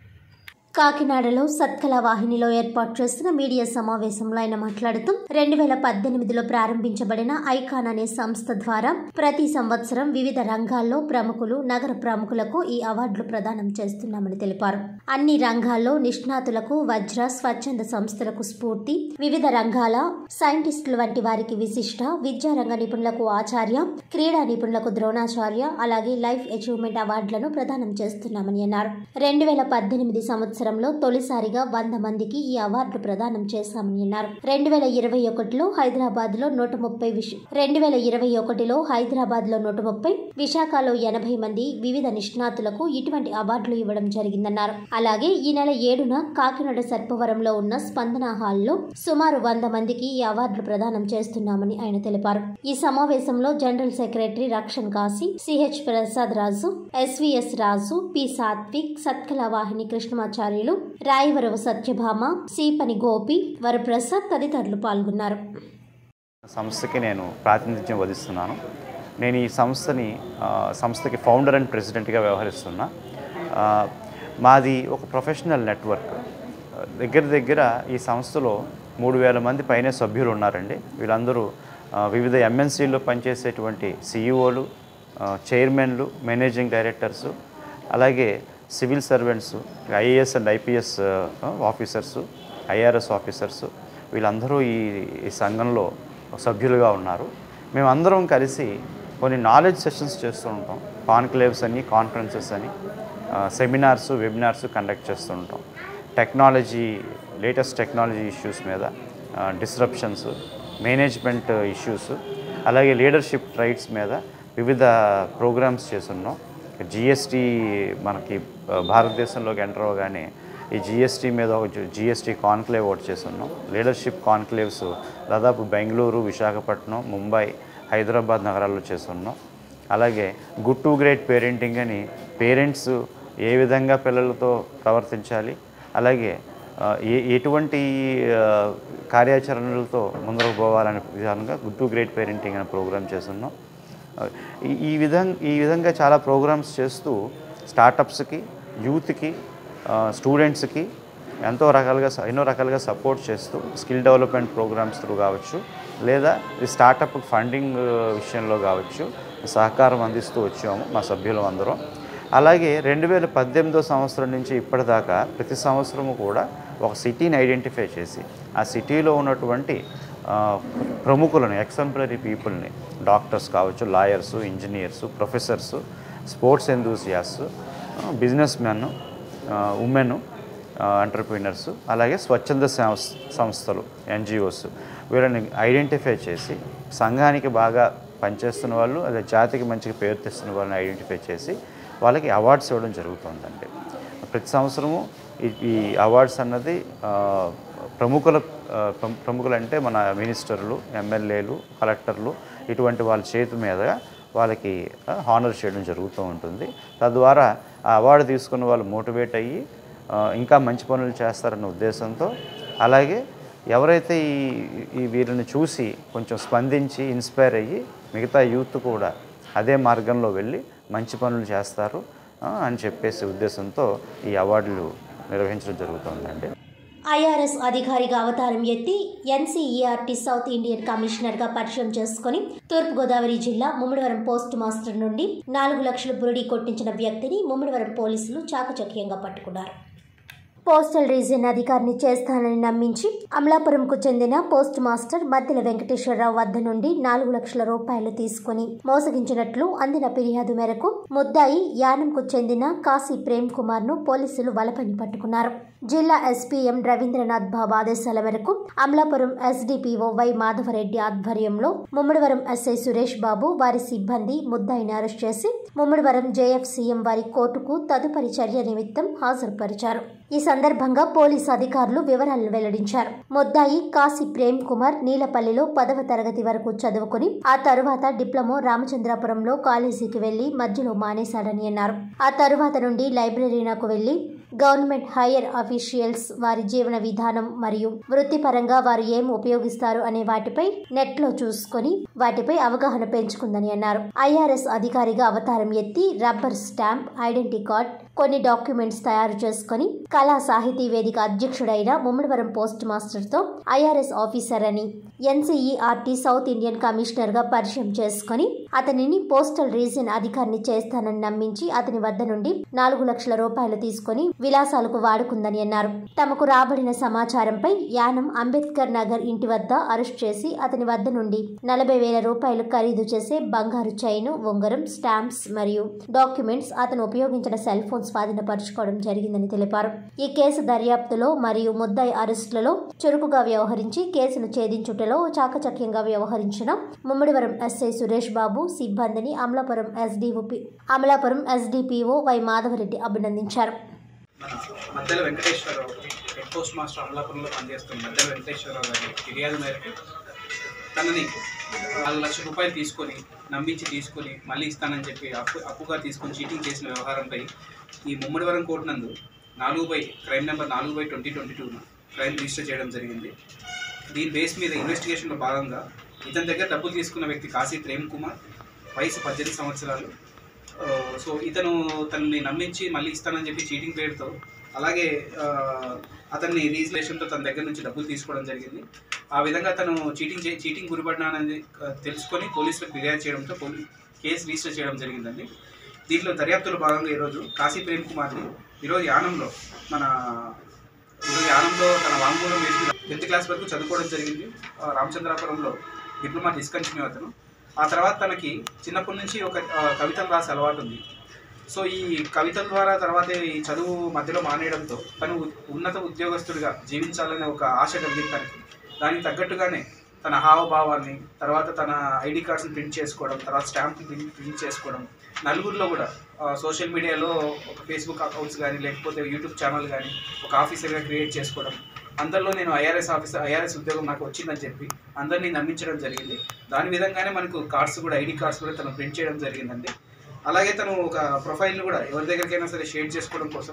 కాకినాడలో సత్కళ వాహినిలో ఏర్పాటు చేసిన మీడియా సమావేశంలో ఆయన మాట్లాడుతూ రెండు వేల పద్దెనిమిదిలో ప్రారంభించబడిన ఐకాన్ అనే సంస్థ ద్వారా ప్రతి సంవత్సరం వివిధ రంగాల్లో ప్రముఖులు నగర ప్రముఖులకు ఈ అవార్డులు ప్రదానం చేస్తున్నామని తెలిపారు అన్ని రంగాల్లో నిష్ణాతులకు వజ్ర స్వచ్ఛంద సంస్థలకు స్ఫూర్తి వివిధ రంగాల సైంటిస్టులు వంటి వారికి విశిష్ట విద్యారంగ నిపుణులకు ఆచార్య క్రీడా నిపుణులకు ద్రోణాచార్య అలాగే లైఫ్ అచీవ్మెంట్ అవార్డులను ప్రదానం చేస్తున్నామని అన్నారు రెండు వేల పద్దెనిమిది సంవత్సరంలో తొలిసారిగా వంద మందికి ఈ అవార్డు ప్రదానం చేశామని అన్నారు రెండు వేల ఇరవై ఒకటిలో హైదరాబాద్ లో నూట ముప్పై విష రెండు వేల ఇరవై ఒకటిలో హైదరాబాద్ లో నూట ముప్పై విశాఖలో ఎనభై మంది వివిధ నిష్ణాతులకు ఇటువంటి అవార్డులు ఇవ్వడం జరిగిందన్నారు అలాగే ఈ నెల ఏడున కాకినాడ సర్పవరంలో ఉన్న స్పందన హాల్లో సుమారు వంద మందికి ఈ అవార్డులు ప్రదానం చేస్తున్నామని ఆయన తెలిపారు ఈ సమావేశంలో general secretary Rakshan Kashi CH Prasad Raju SVS Raju P Satvik Satkala Vahini Krishnamacharyulu Rayavarava Satyabhama Seepani Gopi Varaprasad తదితరులు పాల్గొన్నారు సంస్థకి నేను ప్రాతినిధ్యం వహిస్తున్నాను నేను ఈ సంస్థని ఆ, సంస్థకి ఫౌండర్ అండ్ ప్రెసిడెంట్గా వ్యవహరిస్తున్నా ఆ, మాది ఒక ప్రొఫెషనల్ నెట్వర్క్ దగ్గర దగ్గర ఈ సంస్థలో మూడు వేల మంది పైనే సభ్యులు ఉన్నారండి వీళ్ళందరూ ఆ, వివిధ ఎంఎన్సీల్లో పనిచేసేటువంటి సిఇఓలు చైర్మన్లు మేనేజింగ్ డైరెక్టర్సు అలాగే civil servants IAS and IPS officers IRS officers వీళ్ళందరూ ఈ ఈ సంఘంలో సభ్యులుగా ఉన్నారు మేమందరం కలిసి కొన్ని నాలెడ్జ్ సెషన్స్ చేస్తూ ఉంటాం కాన్క్లేవ్స్ అని కాన్ఫరెన్సెస్ అని సెమినార్స్ వెబినార్స్ కండక్ట్ చేస్తూ ఉంటాం టెక్నాలజీ లేటెస్ట్ టెక్నాలజీ ఇష్యూస్ మీద డిస్రప్షన్స్ మేనేజ్మెంట్ ఇష్యూస్ అలాగే లీడర్షిప్ రైట్స్ మీద వివిధ ప్రోగ్రామ్స్ చేస్తున్నాం జిఎస్టీ మనకి ఆ, భారతదేశంలోకి ఎంటర్ అవ్వగానే ఈ జిఎస్టీ మీద ఒక జిఎస్టీ కాన్క్లేవ్ ఒకటి చేస్తున్నాం లీడర్షిప్ కాన్క్లేవ్స్ దాదాపు బెంగళూరు విశాఖపట్నం ముంబై హైదరాబాద్ నగరాల్లో చేస్తున్నాం అలాగే గుడ్ టు గ్రేట్ పేరెంటింగ్ అని పేరెంట్స్ ఏ విధంగా పిల్లలతో ప్రవర్తించాలి అలాగే ఆ, ఏ ఎటువంటి ఆ, కార్యాచరణలతో ముందుకు పోవాలనే విధానంగా గుడ్ టు గ్రేట్ పేరెంటింగ్ అనే ప్రోగ్రామ్ చేస్తున్నాం ఈ- ఈ విధంగా ఈ విధంగా చాలా ప్రోగ్రామ్స్ చేస్తూ స్టార్టప్స్కి యూత్కి స్టూడెంట్స్కి ఎంతో రకాలుగా స- ఎన్నో రకాలుగా సపోర్ట్ చేస్తూ స్కిల్ డెవలప్మెంట్ ప్రోగ్రామ్స్ త్రూ కావచ్చు లేదా ఈ స్టార్టప్ ఫండింగ్ విషయంలో కావచ్చు సహకారం అందిస్తూ వచ్చాము మా సభ్యులు అందరం అలాగే రెండు వేల పద్దెనిమిదో సంవత్సరం నుంచి ఇప్పటిదాకా ప్రతి సంవత్సరము కూడా ఒక సిటీని ఐడెంటిఫై చేసి ఆ సిటీలో ఉన్నటువంటి ఆ, ప్రముఖులను ఎక్సెంప్లరీ పీపుల్ని డాక్టర్స్ కావచ్చు lawyers engineers professors sports enthusiast businessmen women entrepreneurs అలాగే స్వచ్ఛంద సంస్- సంస్థలు ఎన్జిఓస్ వీళ్ళని ఐడెంటిఫై చేసి సంఘానికి బాగా పనిచేస్తున్న వాళ్ళు అదే జాతికి మంచిగా పేరు తెస్తున్న వాళ్ళని ఐడెంటిఫై చేసి వాళ్ళకి అవార్డ్స్ ఇవ్వడం జరుగుతుందండి ప్రతి సంవత్సరము ఈ ఈ అవార్డ్స్ అన్నది ఆ, ప్రముఖుల ఆ, ప్రము- ప్రముఖులు అంటే మన మినిస్టర్లు ఎమ్మెల్యేలు కలెక్టర్లు ఇటువంటి వాళ్ళ చేతి మీద వాళ్ళకి హానర్ చేయడం జరుగుతూ ఉంటుంది తద్వారా ఆ అవార్డు తీసుకున్న వాళ్ళు మోటివేట్ అయ్యి ఆ, ఇంకా మంచి పనులు చేస్తారన్న ఉద్దేశంతో అలాగే ఎవరైతే ఈ ఈ వీరిని చూసి కొంచెం స్పందించి ఇన్స్పైర్ అయ్యి మిగతా యూత్ కూడా అదే మార్గంలో వెళ్ళి మంచి పనులు చేస్తారు ఆ, అని చెప్పేసి ఉద్దేశంతో ఈ అవార్డులు నిర్వహించడం జరుగుతుందండి ఐఆర్ఎస్ అధికారిగా అవతారం ఎత్తి ఎన్సీఈఆర్టీ సౌత్ ఇండియన్ కమిషనర్గా పరిచయం చేసుకుని తూర్పుగోదావరి జిల్లా ముమ్మడివరం పోస్ట్ మాస్టర్ నుండి నాలుగు లక్షల బురుడి కొట్టించిన వ్యక్తిని ముమ్మడివరం పోలీసులు చాకచక్యంగా పట్టుకున్నారు పోస్టల్ రీజియన్ అధికారిని చేస్తానని నమ్మించి అమలాపురంకు చెందిన పోస్ట్ మాస్టర్ మద్దెల వెంకటేశ్వరరావు వద్ద నుండి నాలుగు లక్షల రూపాయలు తీసుకుని మోసగించినట్లు అందిన ఫిర్యాదు మేరకు ముద్దాయి యానంకు చెందిన కాశీ ప్రేమ్ కుమార్ ను పోలీసులు వలపని పట్టుకున్నారు జిల్లా ఎస్పీఎం రవీంద్రనాథ్ బాబు ఆదేశాల మేరకు అమలాపురం ఎస్డిపిఓ వై మాధవరెడ్డి ఆధ్వర్యంలో ముమ్మడివరం ఎస్ఐ సురేష్ బాబు వారి సిబ్బంది ముద్దాయిని అరెస్ట్ చేసి ముమ్మడివరం జేఎఫ్సీఎం వారి కోర్టుకు తదుపరి చర్య నిమిత్తం హాజరుపరిచారు ఈ సందర్భంగా పోలీసు అధికారులు వివరాలను వెల్లడించారు ముద్దాయి కాశీ ప్రేమ్ కుమార్ నీలపల్లిలో పదవ తరగతి వరకు చదువుకుని ఆ తరువాత డిప్లొమో రామచంద్రాపురంలో కాలేజీకి వెళ్లి మధ్యలో మానేశాడని అన్నారు ఆ తరువాత నుండి లైబ్రరీనకు వెళ్లి గవర్నమెంట్ హైయర్ అఫీషియల్స్ వారి జీవన విధానం మరియు వృత్తిపరంగా వారు ఏం ఉపయోగిస్తారు అనే వాటిపై నెట్ లో చూసుకొని వాటిపై అవగాహన పెంచుకుందని అన్నారు ఐఆర్ఎస్ అధికారిగా అవతారం ఎత్తి రబ్బర్ స్టాంప్ ఐడెంటిటీ కార్డ్ కొన్ని డాక్యుమెంట్స్ తయారు చేసుకుని కళా సాహితీ వేదిక అధ్యక్షుడైన ముమ్మడివరం పోస్ట్ మాస్టర్ తో ఐఆర్ఎస్ ఆఫీసర్ అని ఎన్సీఈఆర్టీ సౌత్ ఇండియన్ కమిషనర్ గా పరిచయం చేసుకుని అతనిని పోస్టల్ రీజియన్ అధికారిని చేస్తానని నమ్మించి అతని వద్ద నుండి నాలుగు లక్షల రూపాయలు తీసుకుని విలాసాలకు వాడుకుందని అన్నారు తమకు రాబడిన సమాచారంపై యానం అంబేద్కర్ నగర్ ఇంటి వద్ద అరెస్ట్ చేసి అతని వద్ద నుండి నలభై వేల రూపాయలు ఖరీదు చేసే బంగారు చైను ఉంగరం స్టాంప్స్ మరియు డాక్యుమెంట్స్ అతను ఉపయోగించిన సెల్ ఫోన్ స్వాధీనపరచుకోవడం జరిగిందని తెలిపారు ఈ కేసు దర్యాప్తులో మరియు ముద్దాయి అరెస్టులలో చురుకుగా వ్యవహరించి కేసును ఛేదించుటలో చాకచక్యంగా వ్యవహరించిన ముమ్మడివరం ఎస్ఐ సురేష్ బాబు సిబ్బందిని Amalapuram SDOP Amalapuram SDPO Y Madhavareddy అభినందించారు మన Maddela Venkateswararao head postmaster అమలాపురంలో పనిచేస్తున్న మద్దెల వెంకటేశ్వరరావు గారి ఫిర్యాదు మేరకు తనని నాలుగు లక్షల రూపాయలు తీసుకొని నమ్మించి తీసుకొని మళ్ళీ ఇస్తానని చెప్పి అప్పు అప్పుగా తీసుకొని చీటింగ్ చేసిన వ్యవహారంపై ఈ ముమ్మడివరం కోర్టు నందు నాలుగు బై క్రైమ్ నెంబర్ నాలుగు by twenty twenty two crime register చేయడం జరిగింది దీని బేస్ మీద ఇన్వెస్టిగేషన్లో భాగంగా ఇతని దగ్గర డబ్బులు తీసుకున్న వ్యక్తి కాశీ ప్రేమ్ కుమార్ వయసు పద్దెనిమిది సంవత్సరాలు ఆ, సో ఇతను తనని నమ్మించి మళ్ళీ ఇస్తానని చెప్పి చీటింగ్ పేరుతో అలాగే ఆ, అతన్ని రీజలేషన్తో తన దగ్గర నుంచి డబ్బులు తీసుకోవడం జరిగింది ఆ విధంగా తను చీటింగ్ చే చీటింగ్ గురిపడినానని ఆ, తెలుసుకొని పోలీసులకు ఫిర్యాదు చేయడంతో పోలీ కేసు రిజిస్టర్ చేయడం జరిగిందండి దీంట్లో దర్యాప్తులో భాగంగా ఈరోజు కాశీ ప్రేమ్ కుమార్ని ఈరోజు యానంలో మన ఈరోజు యానంలో తన వాంగ్మూలం వేసి టెన్త్ క్లాస్ వరకు చదువుకోవడం జరిగింది ఆ, రామచంద్రాపురంలో డిప్లొమా డిస్కంటిన్యూ అతను ఆ తర్వాత తనకి చిన్నప్పటి నుంచి ఒక ఆ, కవితలు రాసే అలవాటు ఉంది సో ఈ కవితల ద్వారా తర్వాత ఈ చదువు మధ్యలో మానేయడంతో తను ఉన్నత ఉద్యోగస్తుడిగా జీవించాలనే ఒక ఆశ కలిగింది తనకి దానికి తగ్గట్టుగానే తన హావభావాన్ని తర్వాత తన ఐడి కార్డ్స్ని ప్రింట్ చేసుకోవడం తర్వాత స్టాంప్ ప్రింట్ ప్రింట్ చేసుకోవడం నలుగురిలో కూడా సోషల్ మీడియాలో ఒక ఫేస్బుక్ అకౌంట్స్ కానీ లేకపోతే యూట్యూబ్ ఛానల్ కానీ ఒక ఆఫీసర్గా క్రియేట్ చేసుకోవడం అందరిలో నేను ఐఆర్ఎస్ ఆఫీసర్ ఐఆర్ఎస్ ఉద్యోగం నాకు వచ్చిందని చెప్పి అందరినీ నమ్మించడం జరిగింది దాని విధంగానే మనకు కార్డ్స్ కూడా ఐడి కార్డ్స్ కూడా తను ప్రింట్ చేయడం జరిగిందండి అలాగే తను ఒక ప్రొఫైల్ని కూడా ఎవరి దగ్గరికైనా సరే షేర్ చేసుకోవడం కోసం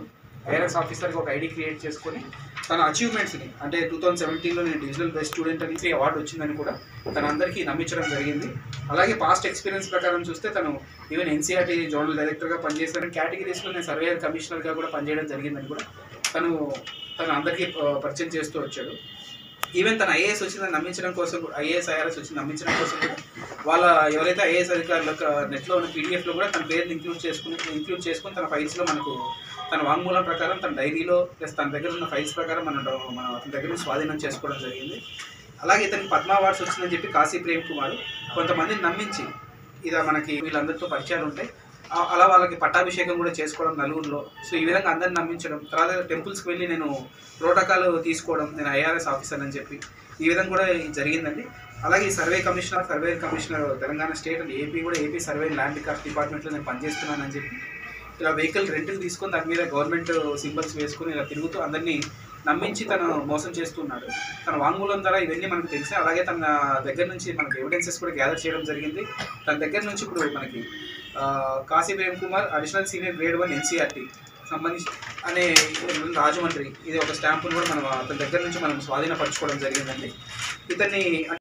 ఐఆర్ఎస్ ఆఫీసర్గా ఒక ఐడి క్రియేట్ చేసుకొని తన అచీవ్మెంట్స్ని అంటే టూ థౌసండ్ సెవెంటీన్లో నేను డిజిటల్ బెస్ట్ స్టూడెంట్ అని అవార్డు వచ్చిందని కూడా తన అందరికీ నమ్మించడం జరిగింది అలాగే పాస్ట్ ఎక్స్పీరియన్స్ ప్రకారం చూస్తే తను ఈవెన్ ఎన్సీఆర్టీ జోనల్ డైరెక్టర్గా పనిచేసిన కేటగిరీస్లో నేను సర్వేయర్ కమిషనర్గా కూడా పనిచేయడం జరిగిందని కూడా తను తను అందరికీ ఆ, పరిచయం చేస్తూ వచ్చాడు ఈవెన్ తన ఐఏఎస్ వచ్చిందని నమ్మించడం కోసం ఐఏఎస్ ఐఆర్ఎస్ వచ్చి నమ్మించడం కోసం కూడా వాళ్ళ ఎవరైతే ఐఏఎస్ అధికారులకు నెట్లో ఉన్న పీడిఎఫ్లో కూడా తన పేరుని ఇంక్లూడ్ చేసుకుని ఇంక్లూడ్ చేసుకుని తన ఫైల్స్లో మనకు తన వాంగ్మూలం ప్రకారం తన డైరీలో ప్లస్ తన దగ్గర ఉన్న ఫైల్స్ ప్రకారం మనం మనం అతని దగ్గర నుంచి స్వాధీనం చేసుకోవడం జరిగింది అలాగే ఇతనికి పద్మ అవార్డ్స్ వచ్చిందని చెప్పి కాశీ ప్రేమ్ కుమార్ కొంతమందిని నమ్మించి ఇదా మనకి వీళ్ళందరితో పరిచయాలు ఉంటాయి ఆ- అలా వాళ్ళకి పట్టాభిషేకం కూడా చేసుకోవడం నలుగురిలో సో ఈ విధంగా అందరిని నమ్మించడం తర్వాత టెంపుల్స్కి వెళ్ళి నేను ప్రోటోకాల్ తీసుకోవడం నేను ఐఆర్ఎస్ ఆఫీసర్ అని చెప్పి ఈ విధంగా కూడా జరిగిందండి అలాగే ఈ survey commissioner survey commissioner Telangana state and AP కూడా ఏపీ సర్వే ల్యాండ్ రికార్డ్ డిపార్ట్మెంట్లో నేను పనిచేస్తున్నానని చెప్పి ఇలా వెహికల్ రెంట్కి తీసుకొని దాని మీద గవర్నమెంట్ సింబల్స్ వేసుకొని ఇలా తిరుగుతూ అందరినీ నమ్మించి తను మోసం చేస్తున్నాడు తన వాంగ్మూలం ద్వారా ఇవన్నీ మనకు తెలిసి అలాగే తన దగ్గర నుంచి మనకి ఎవిడెన్సెస్ కూడా గ్యాదర్ చేయడం జరిగింది తన దగ్గర నుంచి ఇప్పుడు మనకి ఆ, Kashi Prem Kumar additional senior grade one NCERT సంబంధించి అనే రాజమండ్రి ఇది ఒక స్టాంపును కూడా మనం అతని దగ్గర నుంచి మనం స్వాధీనపరచుకోవడం జరిగిందండి ఇతన్ని